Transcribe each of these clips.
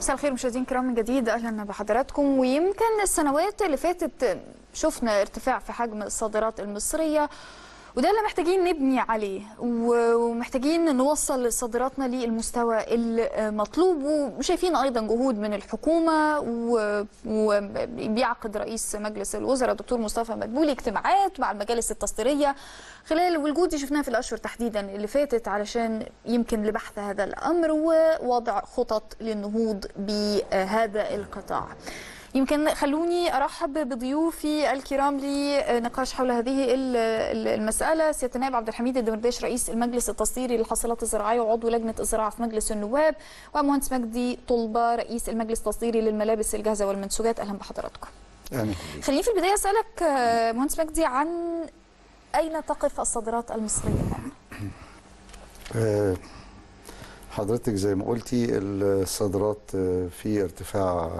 مساء الخير مشاهدين كرام من جديد اهلا بحضراتكم ويمكن السنوات اللي فاتت شفنا ارتفاع في حجم الصادرات المصريه وده اللي محتاجين نبني عليه ومحتاجين نوصل صادراتنا للمستوى المطلوب وشايفين ايضا جهود من الحكومه وبيعقد رئيس مجلس الوزراء الدكتور مصطفى مدبولي اجتماعات مع المجالس التصديرية خلال والجهود دي شفناها في الاشهر تحديدا اللي فاتت علشان يمكن لبحث هذا الامر ووضع خطط للنهوض بهذا القطاع. يمكن خلوني ارحب بضيوفي الكرام لنقاش حول هذه المساله سياده النائب عبد الحميد الدمرداش رئيس المجلس التصديري للحاصلات الزراعيه وعضو لجنه الزراعه في مجلس النواب ومهندس مجدي طلبه رئيس المجلس التصديري للملابس الجاهزه والمنسوجات اهلا بحضراتكم. اهلا خليني في البدايه اسالك مهندس مجدي عن اين تقف الصادرات المصريه الان؟ أه حضرتك زي ما قلتي الصادرات في ارتفاع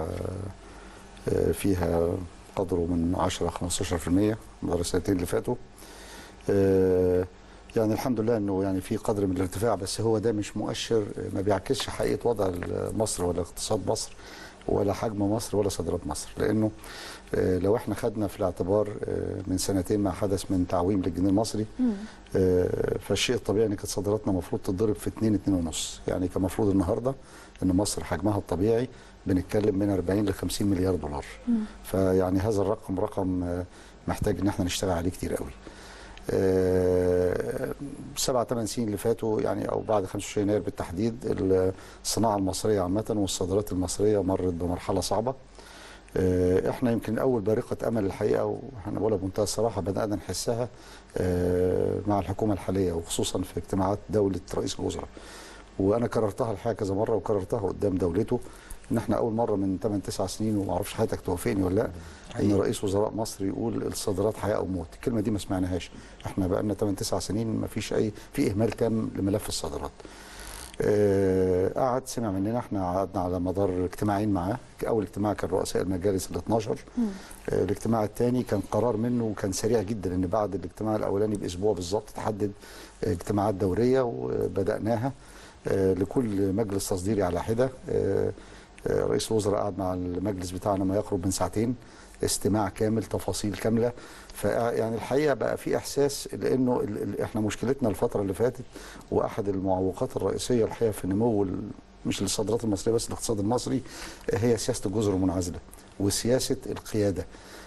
فيها قدره من 10 15% مدار السنتين اللي فاتوا يعني الحمد لله انه يعني في قدر من الارتفاع بس هو ده مش مؤشر ما بيعكسش حقيقه وضع مصر ولا اقتصاد مصر ولا حجم مصر ولا صادرات مصر لانه لو احنا خدنا في الاعتبار من سنتين ما حدث من تعويم للجنيه المصري فالشيء الطبيعي ان كانت صادراتنا المفروض تتضرب في 2 2 ونص يعني كان المفروض النهارده ان مصر حجمها الطبيعي بنتكلم من 40 ل 50 مليار دولار فيعني هذا الرقم رقم محتاج ان احنا نشتغل عليه كتير قوي سبع ثمان سنين اللي فاتوا يعني او بعد 25 يناير بالتحديد الصناعه المصريه عامه والصادرات المصريه مرت بمرحله صعبه احنا يمكن اول بارقه امل الحقيقه واحنا بقولها بمنتهى الصراحه بدانا نحسها مع الحكومه الحاليه وخصوصا في اجتماعات دوله رئيس الوزراء وانا كررتها الحقيقه كذا مره وكررتها قدام دولته ان احنا اول مره من 8 9 سنين وما اعرفش حضرتك توافقني ولا لا ان رئيس وزراء مصر يقول الصادرات حياه او موت الكلمه دي ما سمعناهاش احنا بقى لنا 8 9 سنين ما فيش اي في اهمال تام لملف الصادرات آه قعد سمع مننا احنا قعدنا على مدار اجتماعين معاه اول اجتماع كان رؤساء المجالس ال 12 آه الاجتماع الثاني كان قرار منه وكان سريع جدا ان بعد الاجتماع الاولاني باسبوع بالظبط تحدد اجتماعات دوريه وبداناها آه لكل مجلس تصديري على حده رئيس الوزراء قعد مع المجلس بتاعنا ما يقرب من ساعتين استماع كامل تفاصيل كامله فيعني الحقيقه بقى في احساس لانه ال ال احنا مشكلتنا الفتره اللي فاتت واحد المعوقات الرئيسيه الحقيقه في نمو مش للصادرات المصريه بس الاقتصاد المصري هي سياسه الجزر المنعزله وسياسه القياده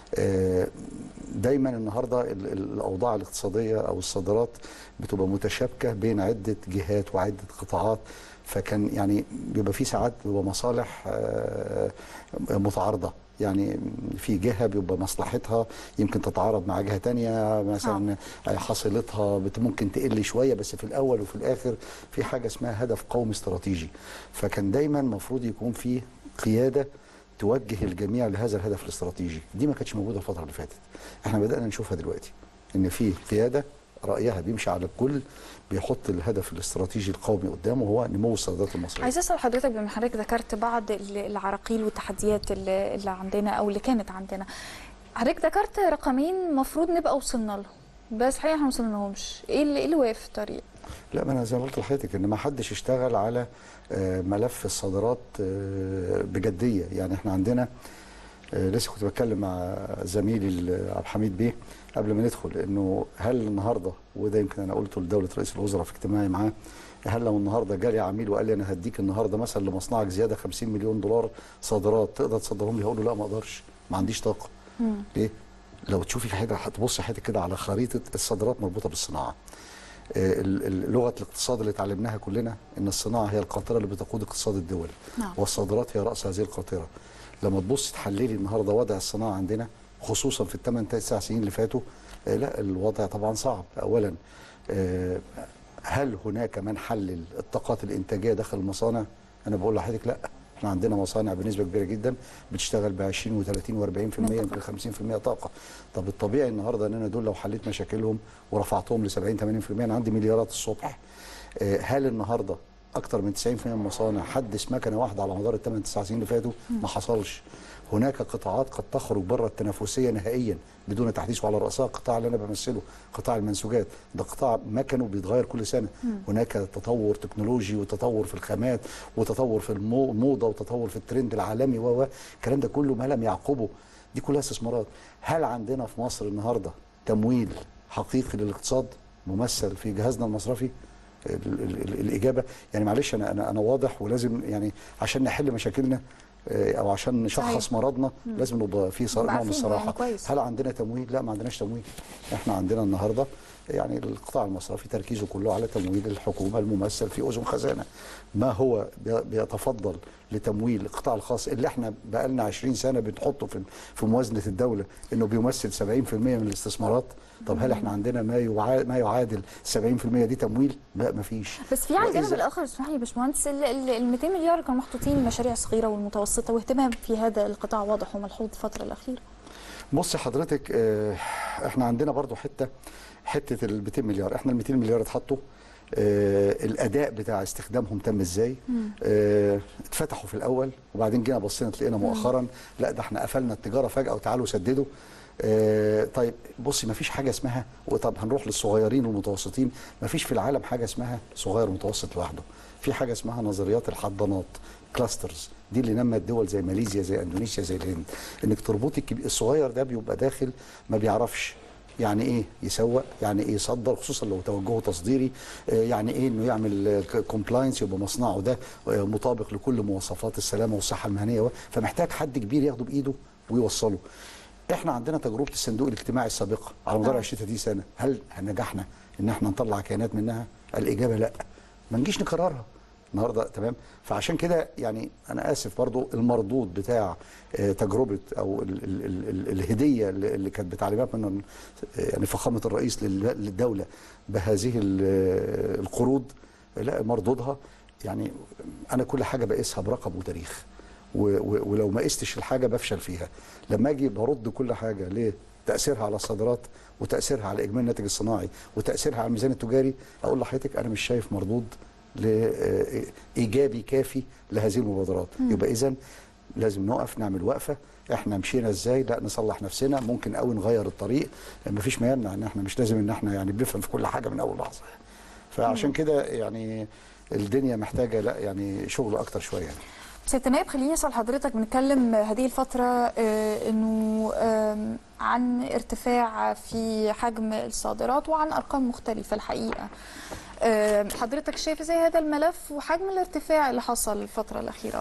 دايما النهارده الاوضاع الاقتصاديه او الصادرات بتبقى متشابكه بين عده جهات وعده قطاعات فكان يعني بيبقى في ساعات بيبقى مصالح متعارضه يعني في جهه بيبقى مصلحتها يمكن تتعارض مع جهه تانية مثلا حصيلتها ممكن تقل شويه بس في الاول وفي الاخر في حاجه اسمها هدف قومي استراتيجي فكان دايما المفروض يكون في قياده توجه الجميع لهذا الهدف الاستراتيجي دي ما كانتش موجوده الفتره اللي فاتت احنا بدانا نشوفها دلوقتي ان في قياده رايها بيمشي على الكل بيحط الهدف الاستراتيجي القومي قدامه هو نمو الصادرات المصريه. عايز اسال حضرتك بما حضرتك ذكرت بعض العراقيل والتحديات اللي, اللي عندنا او اللي كانت عندنا. حضرتك ذكرت رقمين المفروض نبقى وصلنا لهم بس حقيقه احنا ما وصلنا لهمش، ايه اللي ايه اللي واقف في الطريق؟ لا ما انا زي ما قلت لحضرتك ان ما حدش اشتغل على ملف الصادرات بجديه، يعني احنا عندنا لسه كنت بتكلم مع زميلي عبد الحميد بيه قبل ما ندخل انه هل النهارده وده يمكن انا قلته لدوله رئيس الوزراء في اجتماعي معاه هل لو النهارده جالي عميل وقال لي انا هديك النهارده مثلا لمصنعك زياده 50 مليون دولار صادرات تقدر تصدرهم لي هقول له لا ما اقدرش ما عنديش طاقه مم. ليه؟ لو تشوفي في حاجه هتبصي حضرتك كده على خريطه الصادرات مربوطه بالصناعه لغه الاقتصاد اللي اتعلمناها كلنا ان الصناعه هي القاطره اللي بتقود اقتصاد الدول نعم. والصادرات هي راس هذه القاطره لما تبص تحللي النهارده وضع الصناعه عندنا خصوصا في الثمان تسع سنين اللي فاتوا آه لا الوضع طبعا صعب اولا آه هل هناك من حلل الطاقات الانتاجيه داخل المصانع انا بقول لحضرتك لا احنا عندنا مصانع بنسبه كبيره جدا بتشتغل ب 20 و30 و40% يمكن 50% طاقه طب الطبيعي النهارده ان انا دول لو حليت مشاكلهم ورفعتهم ل 70 80% انا عندي مليارات الصبح آه هل النهارده اكتر من 90% من المصانع حدث مكنه واحده على مدار الثمان تسع سنين اللي فاتوا ما حصلش هناك قطاعات قد تخرج بره التنافسيه نهائيا بدون تحديث وعلى راسها القطاع اللي انا بمثله قطاع المنسوجات ده قطاع مكنه بيتغير كل سنه هناك تطور تكنولوجي وتطور في الخامات وتطور في المو- الموضه وتطور في الترند العالمي و و الكلام ده كله ما لم يعقبه دي كلها استثمارات هل عندنا في مصر النهارده تمويل حقيقي للاقتصاد ممثل في جهازنا المصرفي ال ال ال الاجابه يعني معلش انا انا انا واضح ولازم يعني عشان نحل مشاكلنا آه، او عشان نشخص صحيح. مرضنا لازم نبقى في صار- نبقى نوع من عارفين الصراحه يعني كويس. هل عندنا تمويل لا ما عندناش تمويل احنا عندنا النهارده يعني القطاع المصرفي تركيزه كله على تمويل الحكومه الممثل في اذن خزانه ما هو بي- بيتفضل لتمويل القطاع الخاص اللي احنا بقالنا 20 سنه بنحطه في في موازنه الدوله انه بيمثل 70% من الاستثمارات طب هل احنا عندنا ما يعا- ما يعادل 70% دي تمويل لا ما فيش بس في على الجانب وإذا- الاخر اسمح لي يا باشمهندس ال ال- ال 200 مليار اللي كانوا محطوطين للمشاريع الصغيره والمتوسطه واهتمام في هذا القطاع واضح وملحوظ الفتره الاخيره بص حضرتك آه، احنا عندنا برضو حته حته ال 200 مليار احنا ال 200 مليار اتحطوا آه، الاداء بتاع استخدامهم تم ازاي آه، اتفتحوا في الاول وبعدين جينا بصينا تلاقينا مؤخرا لا ده احنا قفلنا التجاره فجاه وتعالوا سددوا آه، طيب بصي ما فيش حاجه اسمها وطب هنروح للصغيرين والمتوسطين ما فيش في العالم حاجه اسمها صغير ومتوسط لوحده في حاجه اسمها نظريات الحضانات كلاسترز دي اللي نمت دول زي ماليزيا زي اندونيسيا زي الهند انك تربطي الكبير الصغير ده بيبقى داخل ما بيعرفش يعني ايه يسوق يعني ايه يصدر خصوصا لو توجهه تصديري آه، يعني ايه انه يعمل كومبلاينس يبقى مصنعه ده آه، مطابق لكل مواصفات السلامه والصحه المهنيه و- فمحتاج حد كبير ياخده بايده ويوصله احنا عندنا تجربه الصندوق الاجتماعي السابقه على مدار آه. 20 30 سنه هل نجحنا ان احنا نطلع كيانات منها الاجابه لا ما نجيش نكررها النهارده تمام فعشان كده يعني انا اسف برضو المردود بتاع آه، تجربه او ال ال ال ال الهديه اللي اللي كانت بتعليمات من آه، يعني فخامه الرئيس لل- للدوله بهذه ال- آه، القروض لا مردودها يعني انا كل حاجه بقيسها برقم وتاريخ و- و- ولو ما قستش الحاجه بفشل فيها لما اجي برد كل حاجه ليه تاثيرها على الصادرات وتاثيرها على اجمالي الناتج الصناعي وتاثيرها على الميزان التجاري اقول لحضرتك انا مش شايف مردود ل- آه، ايجابي كافي لهذه المبادرات يبقى اذا لازم نقف نعمل وقفه احنا مشينا ازاي لا نصلح نفسنا ممكن قوي نغير الطريق مفيش ما يمنع ان احنا مش لازم ان احنا يعني بنفهم في كل حاجه من اول لحظه فعشان كده يعني الدنيا محتاجه لا يعني شغل اكتر شويه يعني. سيادة النائب خليني اسال حضرتك بنتكلم هذه الفتره آه، انه آم، عن ارتفاع في حجم الصادرات وعن ارقام مختلفه الحقيقه آم، حضرتك شايف ازاي هذا الملف وحجم الارتفاع اللي حصل الفتره الاخيره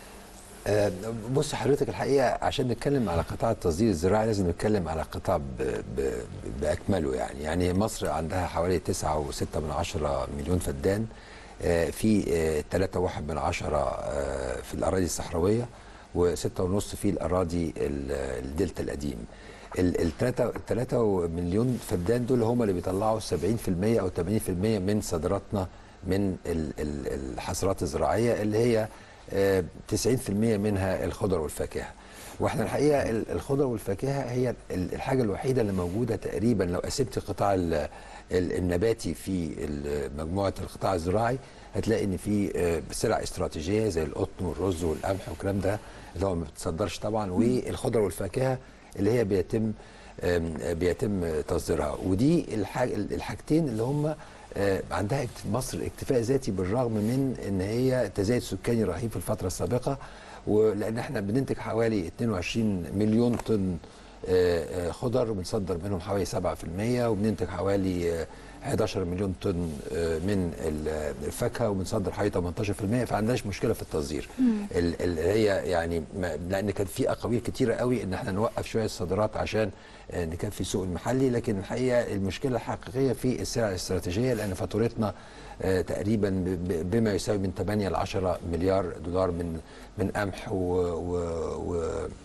آه، بص حضرتك الحقيقه عشان نتكلم على قطاع التصدير الزراعي لازم نتكلم على قطاع ب- ب- باكمله يعني يعني مصر عندها حوالي 9.6 من عشرة مليون فدان آه، في آه، 3.1 من عشرة آه، في الاراضي الصحراويه و6 ونص في الاراضي ال- الدلتا القديم الثلاثة الثلاثة مليون فدان دول هم اللي بيطلعوا 70% او 80% من صادراتنا من ال- ال- الحصرات الزراعيه اللي هي آه، 90% منها الخضر والفاكهه واحنا الحقيقه ال- الخضر والفاكهه هي ال- الحاجه الوحيده اللي موجوده تقريبا لو قسمت القطاع ال- ال- النباتي في ال- مجموعه القطاع الزراعي هتلاقي ان في آه، سلع استراتيجيه زي القطن والرز والقمح والكلام ده اللي هو ما بتصدرش طبعا والخضر والفاكهه اللي هي بيتم آم، بيتم تصديرها ودي الحاج الحاجتين اللي هم آه، عندها اكت- مصر اكتفاء ذاتي بالرغم من ان هي تزايد سكاني رهيب في الفتره السابقه ولان احنا بننتج حوالي 22 مليون طن آه، آه، خضر وبنصدر منهم حوالي 7% وبننتج حوالي آه، 11 مليون طن آه، من ال- الفاكهه وبنصدر حوالي 18% فعندناش مشكله في التصدير ال- ال- هي يعني ما- لان كان في اقاويل كتيره قوي ان احنا نوقف شويه الصادرات عشان آه، نكفي السوق المحلي لكن الحقيقه المشكله الحقيقيه في السلع الاستراتيجيه لان فاتورتنا آه، تقريبا ب- ب- بما يساوي من 8 ل 10 مليار دولار من من قمح و, و, و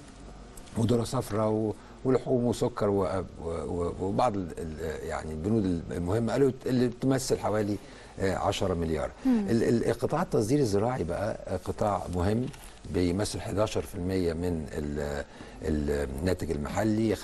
وذره صفراء و- ولحوم وسكر و- و- و- وبعض ال- ال- يعني البنود المهمه قالوا اللي تمثل حوالي آه، 10 مليار ال- ال- القطاع التصدير الزراعي بقى آه، قطاع مهم بيمثل 11% من ال- الناتج المحلي 35%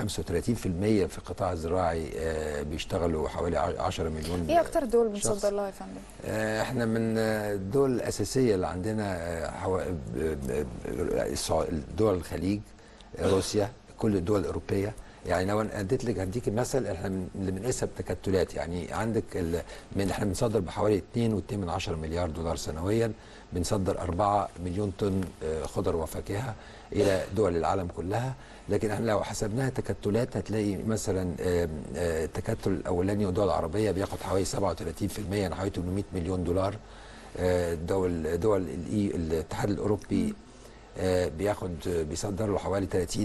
في القطاع الزراعي آه، بيشتغلوا حوالي 10 مليون ايه اكتر دول شخص. بنصدر لها يا فندم؟ آه، احنا من آه، الدول الاساسيه اللي عندنا آه، حوا- ب- ب- ب- السع- دول الخليج آه، روسيا كل الدول الاوروبيه يعني لو انا اديت لك هديك مثل احنا من اللي بنقيسها بتكتلات يعني عندك ال- من احنا بنصدر بحوالي 2.2 مليار دولار سنويا بنصدر 4 مليون طن آه، خضر وفاكهه الى دول العالم كلها لكن احنا لو حسبناها تكتلات هتلاقي مثلا آم، آه، التكتل الاولاني والدول العربيه بياخد حوالي 37% يعني حوالي 800 مليون دولار آه، دول دول الإي- الاتحاد الاوروبي آه، بياخد بيصدر له حوالي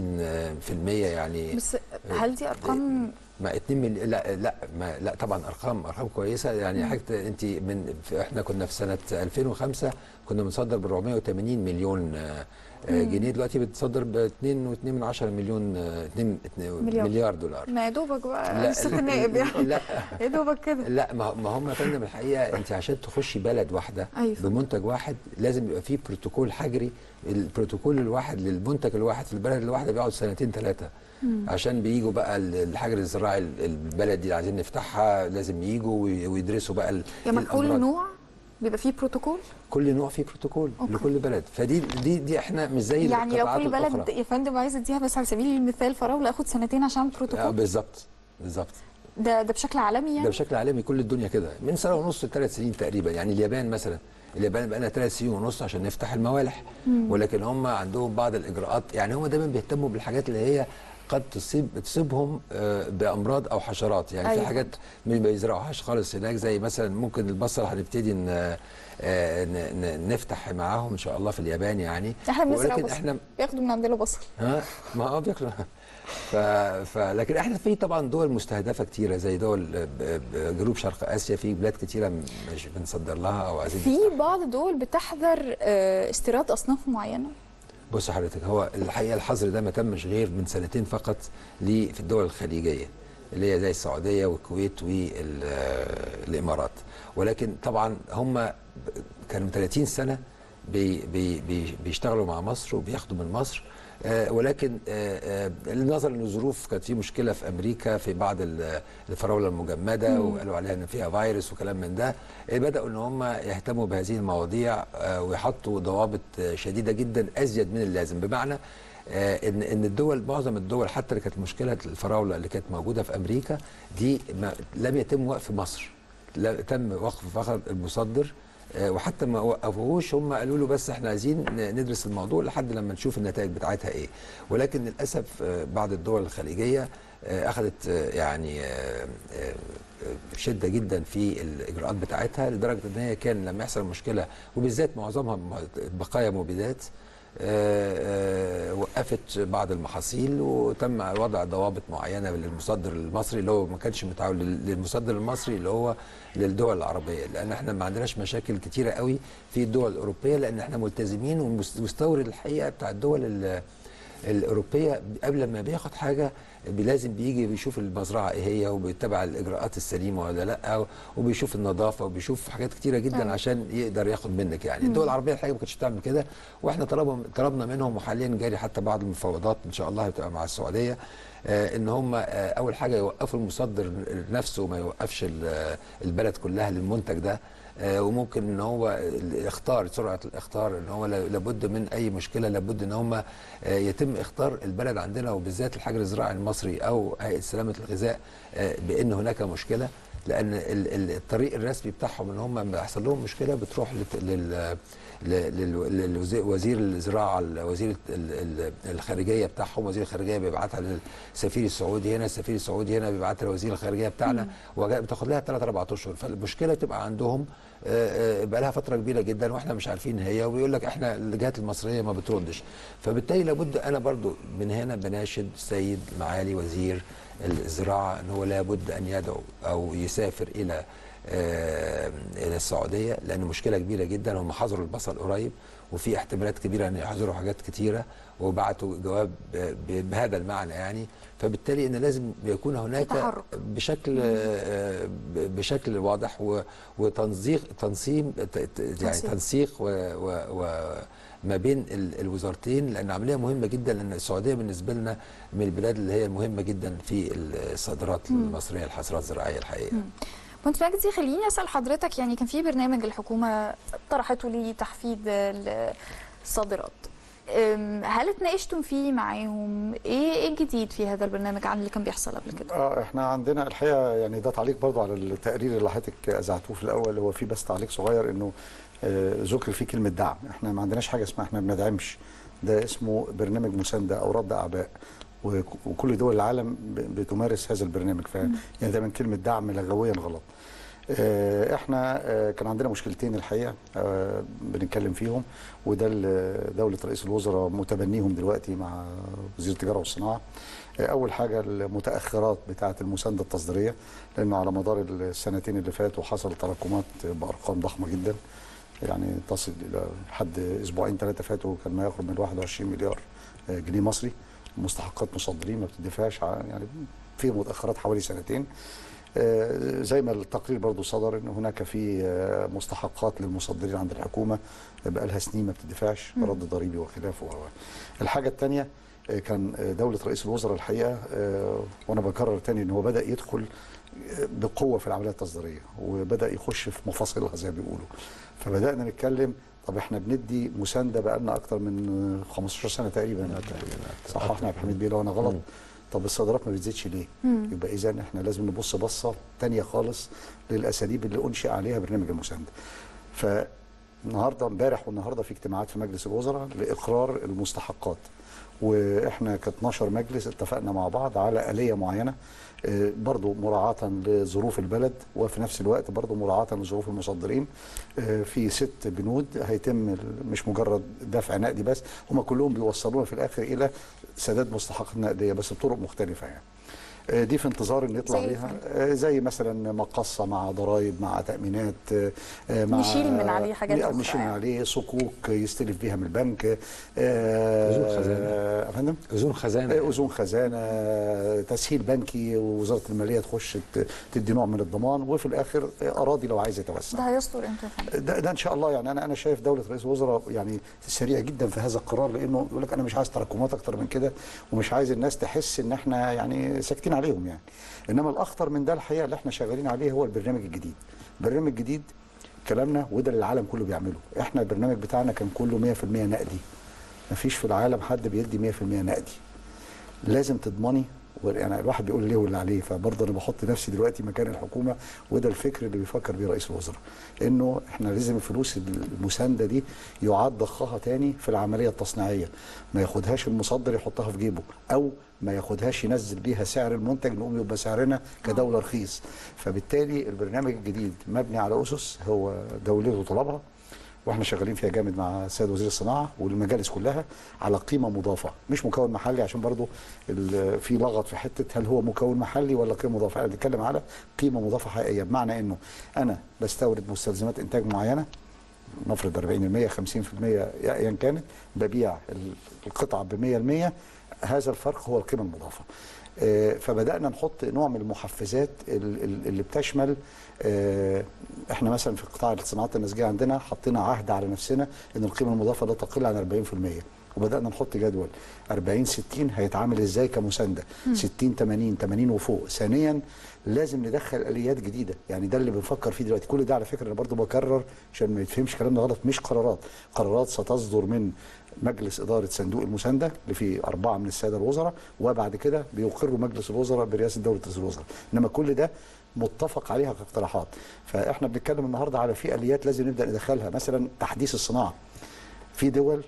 30% يعني بس هل دي ارقام ما 2 مليون لا لا ما لا طبعا ارقام ارقام كويسه يعني حاجه انت من في احنا كنا في سنه 2005 كنا بنصدر ب 480 مليون آه، آه، جنيه دلوقتي بتصدر ب 2.2 مليون آه، 2 مليار. مليار دولار ما يا دوبك بقى لا، لسه النائب يعني لا يا دوبك كده لا ما ما هم يا فندم الحقيقه انت عشان تخشي بلد واحده أيوة. بمنتج واحد لازم يبقى فيه بروتوكول حجري البروتوكول الواحد للمنتج الواحد في البلد الواحده بيقعد سنتين ثلاثه عشان بييجوا بقى ال- الحجر الزراعي ال- البلد دي اللي عايزين نفتحها لازم يجوا وي- ويدرسوا بقى ال- يعني كل الأمراض. نوع بيبقى فيه بروتوكول كل نوع فيه بروتوكول أوكي. لكل بلد فدي دي دي احنا مش زي يعني لو القطاعات كل بلد الأخرى. يا فندم عايز اديها بس على سبيل المثال فراوله اخد سنتين عشان أعمل آه، بروتوكول بالظبط بالظبط ده ده بشكل عالمي ده يعني بشكل عالمي كل الدنيا كده من سنه ونص لثلاث سنين تقريبا يعني اليابان مثلا اليابان بقى لنا ثلاث سنين ونص عشان نفتح الموالح ولكن هم عندهم بعض الاجراءات يعني هم دايما بيهتموا بالحاجات اللي هي قد تصيب تصيبهم آه، بامراض او حشرات يعني أيوة. في حاجات ما بيزرعوهاش خالص هناك زي مثلا ممكن البصل هنبتدي ن- آه، ن- ن- نفتح معاهم ان شاء الله في اليابان يعني احنا بنزرع ولكن بصل احنا بياخدوا من عندنا بصل ها ما اه بياكلوا ف... ف... لكن احنا في طبعا دول مستهدفه كتيره زي دول ب... ب... جنوب شرق اسيا في بلاد كتيره م- مش بنصدر لها او عايزين في نفتحها. بعض الدول بتحذر آه، استيراد اصناف معينه بص حضرتك هو الحقيقه الحظر ده ما تمش غير من سنتين فقط لي في الدول الخليجيه اللي هي زي السعوديه والكويت والامارات ولكن طبعا هم كانوا 30 سنه بي بي بي بيشتغلوا مع مصر وبياخدوا من مصر آه، ولكن آه، آه، نظرا للظروف كانت في مشكله في امريكا في بعض ال- الفراوله المجمده وقالوا عليها ان فيها فيروس وكلام من ده آه، بداوا ان هم يهتموا بهذه المواضيع آه، ويحطوا ضوابط آه، شديده جدا ازيد من اللازم بمعنى آه، ان ان الدول معظم الدول حتى اللي كانت مشكله الفراوله اللي كانت موجوده في امريكا دي ما لم يتم وقف مصر لا تم وقف فقط المصدر آه، وحتى ما وقفوهوش هم قالوا له بس احنا عايزين ن- ندرس الموضوع لحد لما نشوف النتائج بتاعتها ايه ولكن للاسف آه، بعض الدول الخليجيه آه، اخذت آه، يعني آه، آه، شده جدا في الاجراءات بتاعتها لدرجه ان هي كان لما يحصل مشكله وبالذات معظمها م- بقايا مبيدات آه، آه، وقفت بعض المحاصيل وتم وضع ضوابط معينه للمصدر المصري اللي هو ما كانش متعاون لل- للمصدر المصري اللي هو للدول العربيه لان احنا ما عندناش مشاكل كتيره قوي في الدول الاوروبيه لان احنا ملتزمين ومستورد الحقيقه بتاع الدول ال- الاوروبيه قبل ما بياخد حاجه بي- لازم بيجي بيشوف المزرعه ايه هي وبيتبع الاجراءات السليمه ولا لا وبيشوف النظافه وبيشوف حاجات كتيره جدا أيوة. عشان يقدر ياخد منك يعني الدول العربيه الحقيقه ما كانتش بتعمل كده واحنا طلبنا طلبنا منهم وحاليا جاري حتى بعض المفاوضات ان شاء الله هتبقى مع السعوديه آه، ان هم آه، اول حاجه يوقفوا المصدر نفسه وما يوقفش ال- البلد كلها للمنتج ده آه، وممكن ان هو اختار سرعه الاختار ان هو لا- لابد من اي مشكله لابد ان هم آه، يتم اختار البلد عندنا وبالذات الحجر الزراعي المصري او هيئه سلامه الغذاء آه، بان هناك مشكله لان ال- ال- الطريق الرسمي بتاعهم ان هم لما يحصل لهم مشكله بتروح لت- لل لوزير الزراعه وزير ال- ال- الخارجيه بتاعهم وزير الخارجيه بيبعتها للسفير السعودي هنا السفير السعودي هنا بيبعتها لوزير الخارجيه بتاعنا وبتاخد لها 3 4 اشهر فالمشكله تبقى عندهم آه، آه، بقى لها فتره كبيره جدا واحنا مش عارفين هي وبيقول لك احنا الجهات المصريه ما بتردش فبالتالي لابد انا برضو من هنا بناشد السيد معالي وزير الزراعه ان هو لابد ان يدعو او يسافر الى آه، الى السعوديه لان مشكله كبيره جدا هم حظروا البصل قريب وفي احتمالات كبيره ان يحظروا حاجات كتيره وبعتوا جواب ب- ب- بهذا المعنى يعني فبالتالي ان لازم يكون هناك تحرك. بشكل آه، ب- بشكل واضح و- وتنسيق تنظيم ت- ت- يعني تنسيق. تنسيق و, و, و ما بين ال- الوزارتين لان عمليه مهمه جدا لان السعوديه بالنسبه لنا من البلاد اللي هي المهمه جدا في الصادرات المصريه الحصرات الزراعيه الحقيقه كنت مجدي خليني اسال حضرتك يعني كان في برنامج الحكومه طرحته لتحفيز الصادرات أم، هل اتناقشتم فيه معاهم ايه ايه الجديد في هذا البرنامج عن اللي كان بيحصل قبل كده اه احنا عندنا الحقيقه يعني ده تعليق برضو على التقرير اللي حضرتك اذعتوه في الاول هو في بس تعليق صغير انه آه، ذكر فيه كلمه دعم احنا ما عندناش حاجه اسمها احنا ما بندعمش ده اسمه برنامج مسانده او رد اعباء وك- وكل دول العالم ب- بتمارس هذا البرنامج ف يعني دايما كلمه دعم لغويا غلط آه، احنا آه، كان عندنا مشكلتين الحقيقه آه، بنتكلم فيهم وده اللي دوله رئيس الوزراء متبنيهم دلوقتي مع وزير التجاره والصناعه آه، اول حاجه المتاخرات بتاعه المسانده التصديريه لانه على مدار السنتين اللي فاتوا حصل تراكمات بارقام ضخمه جدا يعني تصل الى حد اسبوعين ثلاثه فاتوا كان ما يقرب من 21 مليار آه، جنيه مصري مستحقات مصدرين ما بتدفعش ع- يعني في متاخرات حوالي سنتين آه، زي ما التقرير برضو صدر ان هناك في آه، مستحقات للمصدرين عند الحكومه بقى لها سنين ما بتدفعش رد ضريبي وخلافه و- الحاجه الثانيه كان آه، دوله رئيس الوزراء الحقيقه آه، وانا بكرر تاني ان هو بدا يدخل آه، بقوه في العمليه التصديريه وبدا يخش في مفاصلها زي ما بيقولوا فبدانا نتكلم طب احنا بندي مسانده بقى لنا اكتر من آه، 15 سنه تقريبا صححنا يا عبد الحميد بيه لو انا غلط طب الصادرات ما بتزيدش ليه؟ يبقى اذا احنا لازم نبص بصه تانية خالص للاساليب اللي انشئ عليها برنامج المسانده. فالنهارده امبارح والنهارده في اجتماعات في مجلس الوزراء لاقرار المستحقات. واحنا ك 12 مجلس اتفقنا مع بعض على اليه معينه آه، برضو مراعاه لظروف البلد وفي نفس الوقت برضو مراعاه لظروف المصدرين آه، في ست بنود هيتم ال- مش مجرد دفع نقدي بس هم كلهم بيوصلونا في الاخر الى سداد مستحقات نقديه بس بطرق مختلفه يعني آه، دي في انتظار ان يطلع زي بيها آه، زي مثلا مقصه مع ضرائب مع تامينات آه، مع نشيل من عليه حاجات أخرى نشيل من يعني. عليه صكوك يستلف بيها من البنك آه، أذون خزانة. آه، فندم اذون خزانه آه، اذون خزانه تسهيل بنكي ووزاره الماليه تخش ت- تدي نوع من الضمان وفي الاخر آه، اراضي لو عايز يتوسع ده هيصدر امتى يا فندم؟ ده, ده ان شاء الله يعني انا انا شايف دوله رئيس الوزراء يعني سريع جدا في هذا القرار لانه يقول لك انا مش عايز تراكمات اكتر من كده ومش عايز الناس تحس ان احنا يعني ساكتين عليهم يعني انما الاخطر من ده الحقيقه اللي احنا شغالين عليه هو البرنامج الجديد البرنامج الجديد كلامنا وده اللي العالم كله بيعمله احنا البرنامج بتاعنا كان كله 100% نقدي مفيش في العالم حد بيدي 100% نقدي لازم تضمني يعني الواحد بيقول ليه واللي عليه فبرضه انا بحط نفسي دلوقتي مكان الحكومه وده الفكر اللي بيفكر بيه رئيس الوزراء انه احنا لازم الفلوس المسانده دي يعاد ضخها تاني في العمليه التصنيعيه ما ياخدهاش المصدر يحطها في جيبه او ما ياخدهاش ينزل بيها سعر المنتج نقوم يبقى سعرنا كدوله رخيص فبالتالي البرنامج الجديد مبني على اسس هو دولته طلبها واحنا شغالين فيها جامد مع السيد وزير الصناعه والمجالس كلها على قيمه مضافه مش مكون محلي عشان برضو ال- في لغط في حته هل هو مكون محلي ولا قيمه مضافه احنا بنتكلم على قيمه مضافه حقيقيه بمعنى انه انا بستورد مستلزمات انتاج معينه نفرض 40% 50% ايا كانت ببيع ال- القطعه ب 100% هذا الفرق هو القيمه المضافه آه، فبدانا نحط نوع من المحفزات ال- ال- اللي بتشمل آه، احنا مثلا في قطاع الصناعات النسيجيه عندنا حطينا عهد على نفسنا ان القيمه المضافه لا تقل عن 40% وبدانا نحط جدول 40 60 هيتعامل ازاي كمسانده 60 80 80 وفوق ثانيا لازم ندخل اليات جديده يعني ده اللي بنفكر فيه دلوقتي كل ده على فكره انا برضو بكرر عشان ما يتفهمش كلامنا غلط مش قرارات قرارات ستصدر من مجلس اداره صندوق المسانده اللي فيه اربعه من الساده الوزراء وبعد كده بيقروا مجلس الوزراء برئاسه دوله رئيس الوزراء انما كل ده متفق عليها كاقتراحات فاحنا بنتكلم النهارده على في اليات لازم نبدا ندخلها مثلا تحديث الصناعه في دول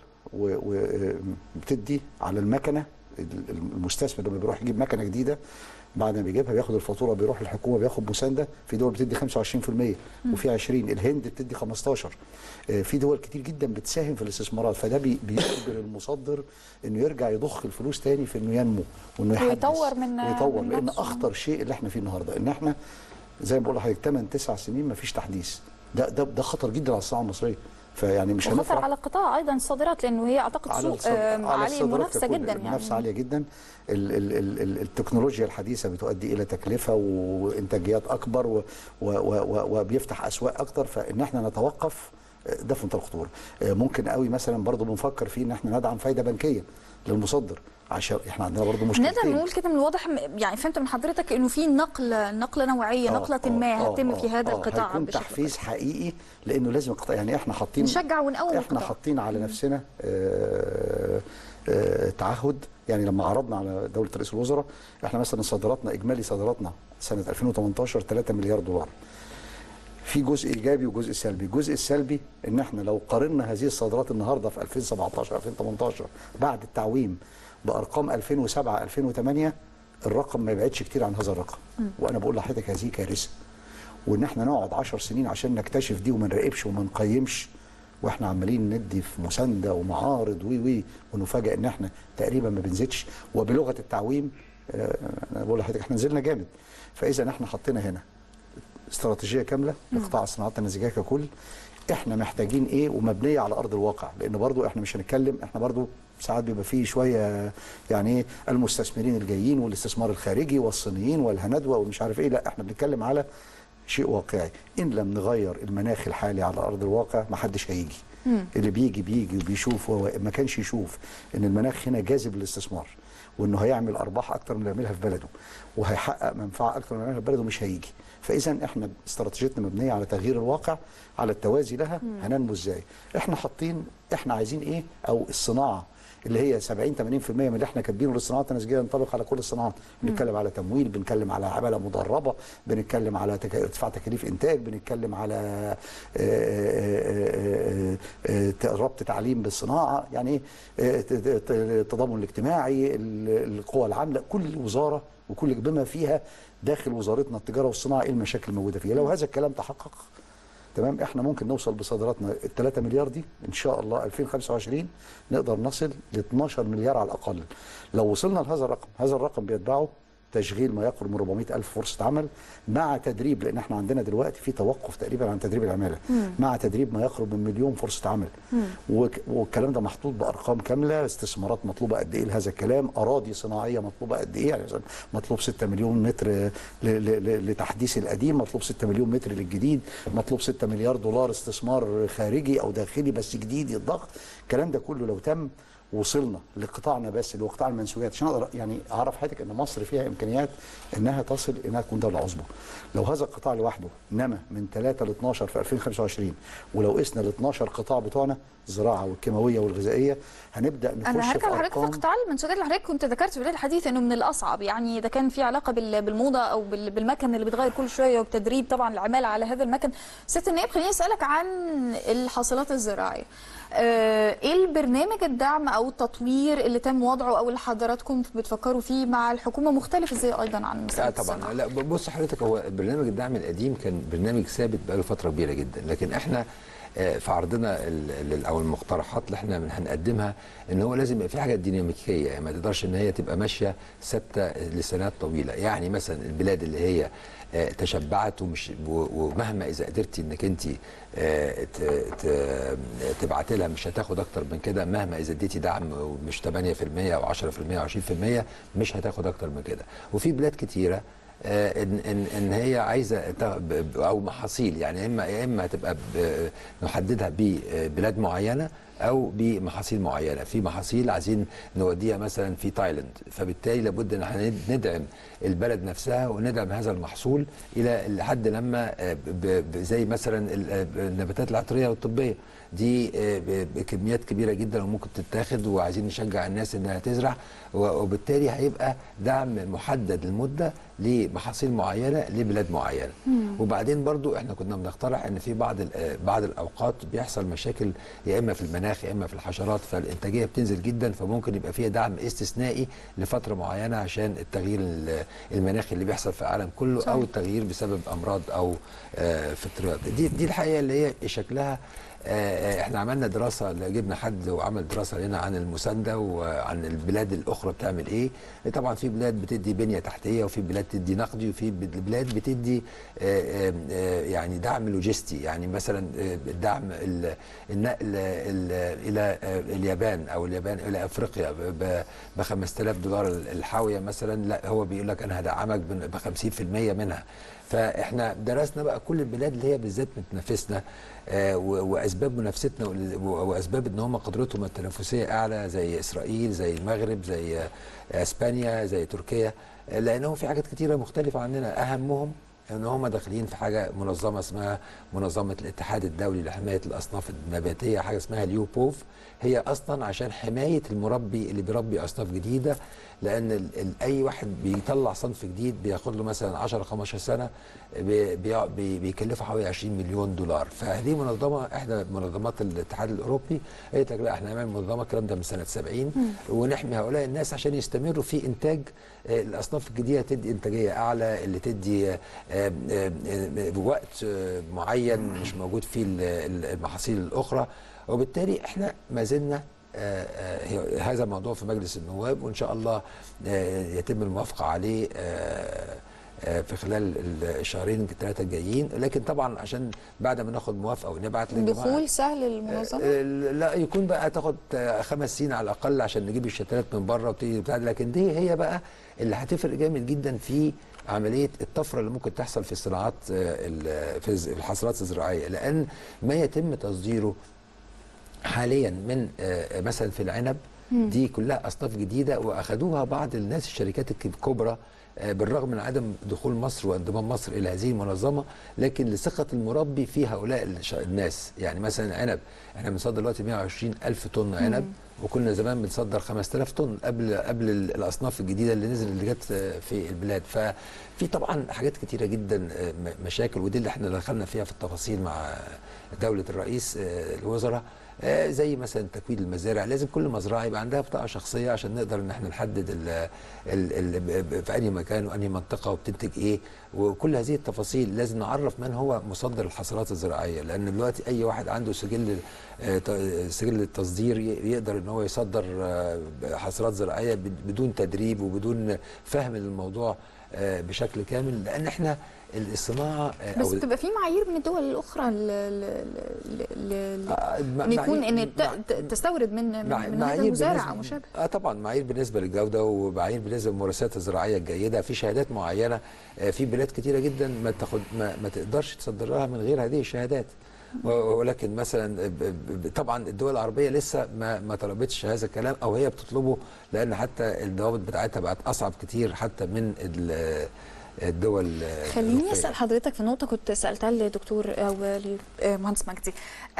وبتدي على المكنه المستثمر لما بيروح يجيب مكنه جديده بعد ما بيجيبها بياخد الفاتوره بيروح للحكومه بياخد مسانده في دول بتدي 25% وفي 20 الهند بتدي 15 آه، في دول كتير جدا بتساهم في الاستثمارات فده بي- بيجبر المصدر انه يرجع يضخ الفلوس تاني في انه ينمو وانه يحدث ويطور من- ويطور من لان نفسه. اخطر شيء اللي احنا فيه النهارده ان احنا زي ما بقول لحضرتك 8 9 سنين ما فيش تحديث ده ده ده خطر جدا على الصناعه المصريه فيعني مش وخطر هنفرح على قطاع ايضا الصادرات لانه هي اعتقد على سوق الصد- آم، على عالي الصادرات المنافسه ككل. جدا المنافسه يعني عاليه جدا ال ال ال ال التكنولوجيا الحديثه بتؤدي الى تكلفه وانتاجيات اكبر و و و و وبيفتح اسواق اكتر فان احنا نتوقف آه، ده في منتهى الخطوره آه، ممكن قوي مثلا برضو بنفكر فيه ان احنا ندعم فايده بنكيه للمصدر عشان احنا عندنا برضو مشكلتين نقدر نقول كده من الواضح م- يعني فهمت من حضرتك انه في نقله نقله نوعيه آه، نقله آه، ما آه، هتتم آه، في هذا آه، القطاع هيكون بشكل تحفيز كبير. حقيقي لانه لازم القطاع يعني احنا حاطين نشجع ونقوم احنا القطاع حاطين على نفسنا آه، آه، تعهد يعني لما عرضنا على دوله رئيس الوزراء احنا مثلا صادراتنا اجمالي صادراتنا سنه 2018 3 مليار دولار في جزء ايجابي وجزء سلبي الجزء السلبي ان احنا لو قارنا هذه الصادرات النهارده في 2017 2018 بعد التعويم بارقام 2007 2008 الرقم ما يبعدش كتير عن هذا الرقم وانا بقول لحضرتك هذه كارثه وان احنا نقعد 10 سنين عشان نكتشف دي وما نراقبش وما نقيمش واحنا عمالين ندي في مسانده ومعارض وي وي ونفاجئ ان احنا تقريبا ما بنزيدش وبلغه التعويم آه، انا بقول لحضرتك احنا نزلنا جامد فاذا احنا حطينا هنا استراتيجيه كامله لقطاع الصناعات النسيجيه ككل احنا محتاجين ايه ومبنيه على ارض الواقع لان برضو احنا مش هنتكلم احنا برضو ساعات بيبقى فيه شويه يعني ايه المستثمرين الجايين والاستثمار الخارجي والصينيين والهندوه ومش عارف ايه لا احنا بنتكلم على شيء واقعي ان لم نغير المناخ الحالي على ارض الواقع ما حدش هيجي اللي بيجي بيجي وبيشوف هو ما كانش يشوف ان المناخ هنا جاذب للاستثمار وانه هيعمل ارباح اكتر من اللي بيعملها في بلده وهيحقق منفعه اكتر من اللي بيعملها في بلده مش هيجي فاذا احنا استراتيجيتنا مبنيه على تغيير الواقع على التوازي لها هننمو ازاي احنا حاطين احنا عايزين ايه او الصناعه اللي هي 70 80% من اللي احنا كاتبينه للصناعات النسيجيه ينطبق على كل الصناعات بنتكلم على تمويل بنتكلم على عماله مدربه بنتكلم على تك- ارتفاع تكاليف انتاج بنتكلم على آه، آه، آه، آه، ربط تعليم بالصناعه يعني ايه آه، ت- ت- التضامن الاجتماعي ال- القوى العامله كل وزاره وكل بما فيها داخل وزارتنا التجاره والصناعه ايه المشاكل الموجوده فيها لو هذا الكلام تحقق تمام احنا ممكن نوصل بصادراتنا ال 3 مليار دي ان شاء الله 2025 نقدر نصل ل 12 مليار على الاقل لو وصلنا لهذا الرقم هذا الرقم بيتبعه تشغيل ما يقرب من 400 ألف فرصة عمل مع تدريب لأن احنا عندنا دلوقتي في توقف تقريبا عن تدريب العمالة مع تدريب ما يقرب من مليون فرصة عمل وك- والكلام ده محطوط بأرقام كاملة استثمارات مطلوبة قد إيه لهذا الكلام أراضي صناعية مطلوبة قد إيه يعني مثلا مطلوب 6 مليون متر ل- ل- ل- لتحديث القديم مطلوب 6 مليون متر للجديد مطلوب 6 مليار دولار استثمار خارجي أو داخلي بس جديد يتضخ الكلام ده كله لو تم وصلنا لقطاعنا بس اللي هو قطاع المنسوجات عشان اقدر يعني اعرف حضرتك ان مصر فيها امكانيات انها تصل انها تكون دوله عظمى. لو هذا القطاع لوحده نما من 3 ل 12 في 2025 ولو قسنا ال 12 قطاع بتوعنا الزراعه والكيماويه والغذائيه هنبدا نخش انا هرجع في لحضرتك في ارقام قطاع المنسوجات اللي حضرتك كنت ذكرت في بدايه الحديث انه من الاصعب يعني ده كان في علاقه بال- بالموضه او بال- بالمكن اللي بيتغير كل شويه وبتدريب طبعا العماله على هذا المكن ست النائب خليني اسالك عن الحاصلات الزراعيه آه، ايه البرنامج الدعم او التطوير اللي تم وضعه او اللي حضراتكم بتفكروا فيه مع الحكومه مختلف ازاي ايضا عن لا مساله طبعا الصناعة؟ لا بص حضرتك هو برنامج الدعم القديم كان برنامج ثابت بقاله فتره كبيره جدا لكن احنا آه، في عرضنا ال- ال- او المقترحات اللي احنا من- هنقدمها ان هو لازم يبقى في حاجه ديناميكيه يعني ما تقدرش ان هي تبقى ماشيه ثابته لسنوات طويله يعني مثلا البلاد اللي هي آه، تشبعت ومش و- ومهما اذا قدرتي انك انت تبعت لها مش هتاخد اكتر من كده مهما اذا اديتي دعم مش 8% او 10% او 20% مش هتاخد اكتر من كده وفي بلاد كتيره آه، ان ان ان هي عايزه تا- ب- ب- او محاصيل يعني اما يا اما هتبقى ب- نحددها ببلاد معينه او بمحاصيل معينه في محاصيل عايزين نوديها مثلا في تايلاند فبالتالي لابد ان احنا ندعم البلد نفسها وندعم هذا المحصول الى لحد لما آه، ب- ب- زي مثلا ال- آه، النباتات العطريه والطبيه دي آه، ب- بكميات كبيره جدا وممكن تتاخد وعايزين نشجع الناس انها تزرع و- وبالتالي هيبقى دعم محدد المده لمحاصيل معينه لبلاد معينه وبعدين برضو احنا كنا بنقترح ان في بعض ال- آه، بعض الاوقات بيحصل مشاكل يا اما في المناخ يا اما في الحشرات فالانتاجيه بتنزل جدا فممكن يبقى فيها دعم استثنائي لفتره معينه عشان التغيير ال- المناخي اللي بيحصل في العالم كله صحيح. او التغيير بسبب امراض او آه، فطريات دي دي الحقيقه اللي هي شكلها آه، احنا عملنا دراسه جبنا حد وعمل دراسه لنا عن المسانده وعن البلاد الاخرى بتعمل ايه طبعا في بلاد بتدي بنيه تحتيه وفي بلاد تدي نقدي وفي بلاد بتدي آه، آه، آه، يعني دعم لوجستي يعني مثلا آه، دعم ال- النقل ال- الى آه، اليابان او اليابان الى افريقيا ب 5000 دولار الحاويه مثلا لا هو بيقول لك انا هدعمك ب 50% منها فاحنا درسنا بقى كل البلاد اللي هي بالذات بتنافسنا آه، و- واسباب منافستنا وال- و- واسباب ان هم قدرتهم التنافسيه اعلى زي اسرائيل زي المغرب زي آه، اسبانيا زي تركيا آه، لانهم في حاجات كتيره مختلفه عننا اهمهم ان هم داخلين في حاجه منظمه اسمها منظمه الاتحاد الدولي لحمايه الاصناف النباتيه حاجه اسمها اليوبوف هي اصلا عشان حمايه المربي اللي بيربي اصناف جديده لان ال ال اي واحد بيطلع صنف جديد بياخد له مثلا 10 15 سنه بي بي بي بيكلفه حوالي 20 مليون دولار فهذه منظمه احدى منظمات الاتحاد الاوروبي قالت لك لا احنا نعمل منظمه الكلام ده من سنه 70 ونحمي هؤلاء الناس عشان يستمروا في انتاج آه، الاصناف الجديده تدي انتاجيه اعلى اللي تدي آه، آه، آه، وقت آه، معين مش موجود فيه ال- ال- المحاصيل الاخرى وبالتالي احنا ما زلنا آه، آه، هذا الموضوع في مجلس النواب وان شاء الله آه، يتم الموافقه عليه آه، آه، في خلال الشهرين الثلاثه الجايين لكن طبعا عشان بعد ما ناخد موافقه ونبعت للجماعة- دخول سهل للمنظمه آه، لا يكون بقى تاخد آه، خمس سنين على الاقل عشان نجيب الشتات من بره وتيجي بتاع لكن دي هي بقى اللي هتفرق جامد جدا في عمليه الطفره اللي ممكن تحصل في الصناعات آه، ال- في الز- الحصرات الزراعيه لان ما يتم تصديره حاليا من آه، مثلا في العنب دي كلها اصناف جديده واخذوها بعض الناس الشركات الك- الكبرى آه، بالرغم من عدم دخول مصر وانضمام مصر الى هذه المنظمه لكن لثقه المربي في هؤلاء الش- الناس يعني مثلا عنب احنا بنصدر دلوقتي 120 الف طن عنب وكنا زمان بنصدر 5000 طن قبل قبل ال- الاصناف الجديده اللي نزل اللي جت آه، في البلاد ففي طبعا حاجات كتيره جدا آه، م- مشاكل ودي اللي احنا دخلنا فيها في التفاصيل مع دوله الرئيس آه، الوزراء آه، زي مثلا تكوين المزارع لازم كل مزرعه يبقى عندها بطاقه شخصيه عشان نقدر ان احنا نحدد ال ال ال ب- ب- في انهي مكان وانهي منطقه وبتنتج ايه وكل هذه التفاصيل لازم نعرف من هو مصدر الحصلات الزراعيه لان دلوقتي اي واحد عنده سجل آه، ت- سجل التصدير ي- يقدر ان هو يصدر آه، حصلات زراعيه بد- بدون تدريب وبدون فهم للموضوع آه، بشكل كامل لان احنا الصناعه آه، بس أو بتبقى في معايير من الدول الاخرى ل... ل... ل... ل... آه، مع- ان يكون معايير- ان ت... مع- ت- تستورد من من, مع- من هذا المزارع او مشابه اه طبعا معايير بالنسبه للجوده ومعايير بالنسبه للممارسات الزراعيه الجيده في شهادات معينه آه، في بلاد كتيره جدا ما تاخد ما, ما تقدرش تصدر لها من غير هذه الشهادات و- ولكن مثلا ب- ب- طبعا الدول العربيه لسه ما ما طلبتش هذا الكلام او هي بتطلبه لان حتى الضوابط بتاعتها بقت اصعب كتير حتى من ال- الدول خليني الأوروبية. اسال حضرتك في نقطه كنت سالتها لدكتور او لمهندس مجدي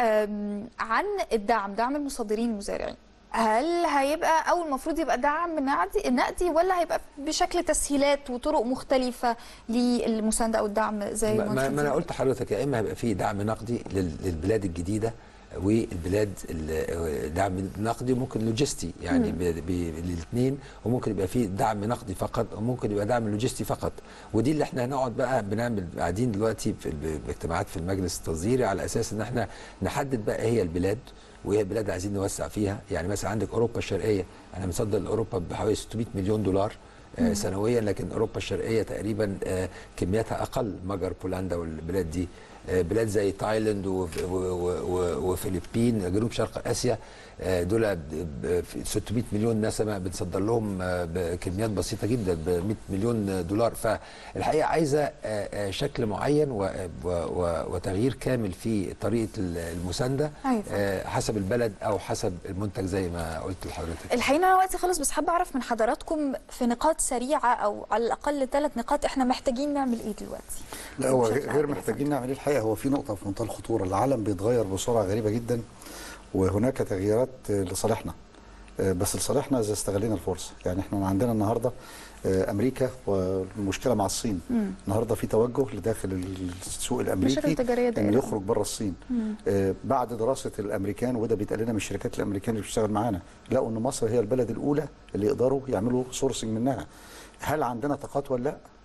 أم، عن الدعم دعم المصدرين المزارعين هل هيبقى او المفروض يبقى دعم نقدي نقدي ولا هيبقى بشكل تسهيلات وطرق مختلفه للمسانده او الدعم زي ما, ما, مهندس ما انا مجدي؟ قلت لحضرتك يا اما هيبقى في دعم نقدي لل- للبلاد الجديده والبلاد ال- دعم نقدي وممكن لوجستي يعني الاثنين وممكن يبقى في دعم نقدي فقط وممكن يبقى دعم لوجستي فقط ودي اللي احنا هنقعد بقى بنعمل قاعدين دلوقتي في ال- باجتماعات في المجلس التصديري على اساس ان احنا نحدد بقى إيه هي البلاد وهي البلاد اللي عايزين نوسع فيها يعني مثلا عندك اوروبا الشرقيه احنا بنصدر لاوروبا بحوالي 600 مليون دولار آه، سنويا لكن اوروبا الشرقيه تقريبا آه، كمياتها اقل مجر بولندا والبلاد دي آه، بلاد زي تايلاند وف- و- و- و- وفلبين جنوب شرق اسيا آه، دول ب- ب- في 600 مليون نسمه بنصدر لهم آه، بكميات بسيطه جدا ب 100 مليون دولار فالحقيقه عايزه آه، آه، شكل معين و- و- و- وتغيير كامل في طريقه المسانده أيوة. آه، حسب البلد او حسب المنتج زي ما قلت لحضرتك الحقيقه انا وقتي خلص بس حابه اعرف من حضراتكم في نقاط سريعه او على الاقل ثلاث نقاط احنا محتاجين نعمل ايه دلوقتي لا هو بشكل غير عام محتاجين نعمل ايه الحقيقه هو في نقطه في منتهى الخطوره العالم بيتغير بسرعه غريبه جدا وهناك تغييرات آه، لصالحنا آه، بس لصالحنا اذا استغلينا الفرصه يعني احنا عندنا النهارده آه، امريكا والمشكله مع الصين مم. النهارده في توجه لداخل السوق مشاكل الامريكي تجاريه انه دائرة. يخرج بره الصين مم. آه، بعد دراسه الامريكان وده بيتقال لنا من الشركات الامريكان اللي بتشتغل معانا لقوا ان مصر هي البلد الاولى اللي يقدروا يعملوا سورسنج منها هل عندنا طاقات ولا لا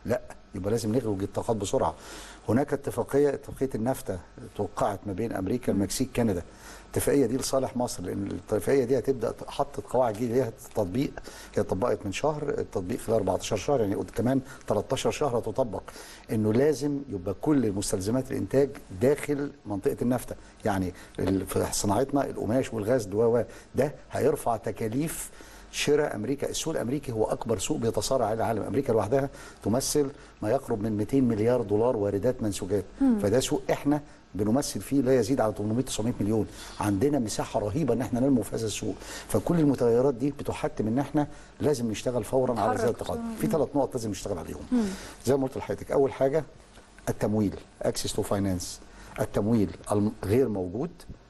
لا يبقى لازم نلغي الطاقات بسرعه هناك اتفاقيه اتفاقيه النفتا توقعت ما بين امريكا المكسيك كندا الاتفاقيه دي لصالح مصر لان الاتفاقيه دي هتبدا حطت قواعد جديده ليها تطبيق هي اتطبقت من شهر التطبيق خلال 14 شهر يعني قد كمان 13 شهر هتطبق انه لازم يبقى كل مستلزمات الانتاج داخل منطقه النفتا يعني ال- في صناعتنا القماش والغاز و ده هيرفع تكاليف شراء امريكا السوق الامريكي هو اكبر سوق بيتصارع على العالم امريكا لوحدها تمثل ما يقرب من 200 مليار دولار واردات منسوجات فده سوق احنا بنمثل فيه لا يزيد على 800 900 مليون عندنا مساحه رهيبه ان احنا ننمو في هذا السوق فكل المتغيرات دي بتحتم ان احنا لازم نشتغل فورا على نتحرك هذا التقدم في ثلاث نقط لازم نشتغل عليهم زي ما قلت لحضرتك اول حاجه التمويل اكسس تو فاينانس التمويل الم- غير موجود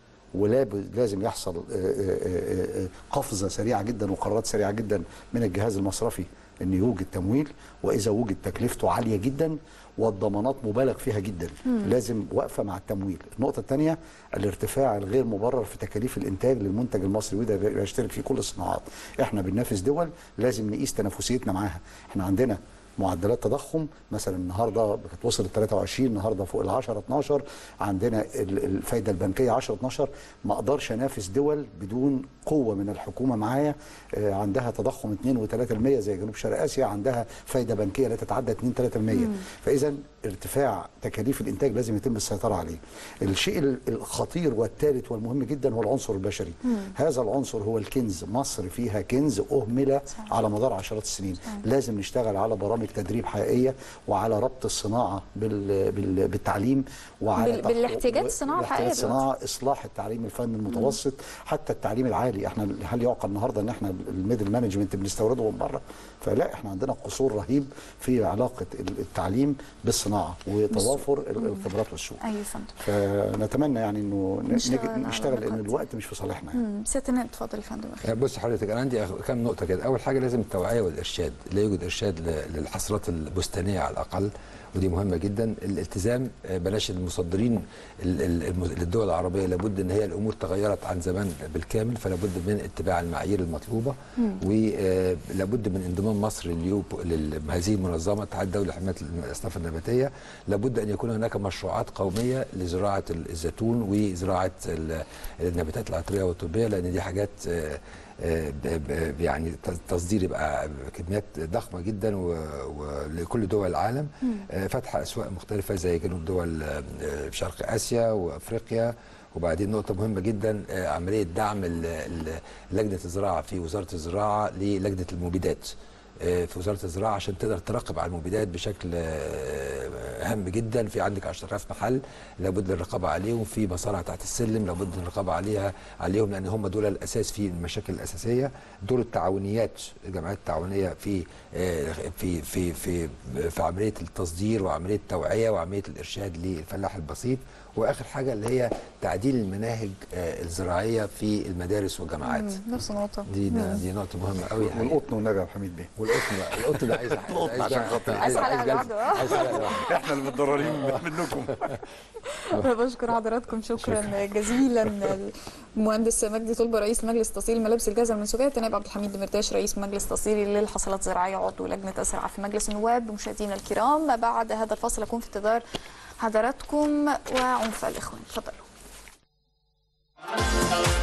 ولازم يحصل آه، آه، آه، قفزه سريعه جدا وقرارات سريعه جدا من الجهاز المصرفي ان يوجد تمويل واذا وجد تكلفته عاليه جدا والضمانات مبالغ فيها جدا لازم وقفه مع التمويل النقطه الثانيه الارتفاع الغير مبرر في تكاليف الانتاج للمنتج المصري وده يشترك فيه كل الصناعات احنا بننافس دول لازم نقيس تنافسيتنا معاها احنا عندنا معدلات تضخم مثلا النهارده كانت وصلت 23 النهارده فوق ال 10 12 عندنا ال- الفايده البنكيه 10 12 ما اقدرش انافس دول بدون قوه من الحكومه معايا آه، عندها تضخم 2 و3% زي جنوب شرق اسيا عندها فايده بنكيه لا تتعدى 2 3% فاذا ارتفاع تكاليف الانتاج لازم يتم السيطره عليه الشيء ال- الخطير والثالث والمهم جدا هو العنصر البشري هذا العنصر هو الكنز مصر فيها كنز اهمل على مدار عشرات السنين لازم نشتغل على برامج تدريب حقيقيه وعلى ربط الصناعه بال بال بالتعليم وعلى بال- تق- بالاحتياجات الصناعة بالاحتياجات الحقيقية الصناعه اصلاح التعليم الفني المتوسط حتى التعليم العالي احنا هل يعقل النهارده ان احنا الميدل مانجمنت بنستورده من بره فلا احنا عندنا قصور رهيب في علاقه ال- التعليم بالصناعه وتوافر ال- الخبرات والسوق ايوه يا فندم فنتمنى يعني انه ن- نشتغل نجي- على نشتغل لان النقاط. الوقت مش في صالحنا يعني. مم، سياده النائب اتفضل يا فندم أخي. بص حضرتك انا عندي أخ- كام نقطه كده اول حاجه لازم التوعيه والارشاد لا يوجد ارشاد ل- للحصرات البستانيه على الاقل ودي مهمه جدا الالتزام آه، بلاش المصدرين ال- ال- الم- للدول العربيه لابد ان هي الامور تغيرت عن زمان بالكامل فلا بد من اتباع المعايير المطلوبه ولابد من انضمام مصر لليو لهذه المنظمه الاتحاد الدولي لحمايه الاصناف النباتيه لابد ان يكون هناك مشروعات قوميه لزراعه الزيتون وزراعه ال- النباتات العطريه والطبيه لان دي حاجات آه، آه، ب- ب- يعني ت- تصدير يبقى كميات ضخمه جدا و- ولكل دول العالم آه، فتح اسواق مختلفه زي جنوب دول آه، شرق اسيا وافريقيا وبعدين نقطة مهمة جدا آه، عملية دعم ال- ال- لجنة الزراعة في وزارة الزراعة للجنة المبيدات آه، في وزارة الزراعة عشان تقدر تراقب على المبيدات بشكل آه، هام جدا في عندك 10000 محل لابد من الرقابة عليهم في مصانع تحت السلم لابد من الرقابة عليها عليهم لأن هم دول الأساس في المشاكل الأساسية دور التعاونيات الجمعيات التعاونية في آه، في في في في عملية التصدير وعملية التوعية وعملية الإرشاد للفلاح البسيط واخر حاجه اللي هي تعديل المناهج آه، الزراعيه في المدارس والجامعات مم، نفس النقطه دي دي نقطه مهمه قوي والقطن والنبي يا عبد الحميد بيه والقطن بقى القطن ده عايز القطن عشان خاطر. عايز حلقة جلسة. لوحده، آه. عايز حلقة لوحده. احنا المتضررين منكم بشكر حضراتكم شكرا جزيلا المهندس مجدي طلبه رئيس مجلس تصدير ملابس الجزم المنسوجات النائب عبد الحميد دمرداش رئيس مجلس تصدير للحصلات الزراعيه عضو لجنه الزراعه في مجلس النواب مشاهدينا الكرام بعد هذا الفصل اكون في انتظار حضراتكم وعنف الاخوان تفضلوا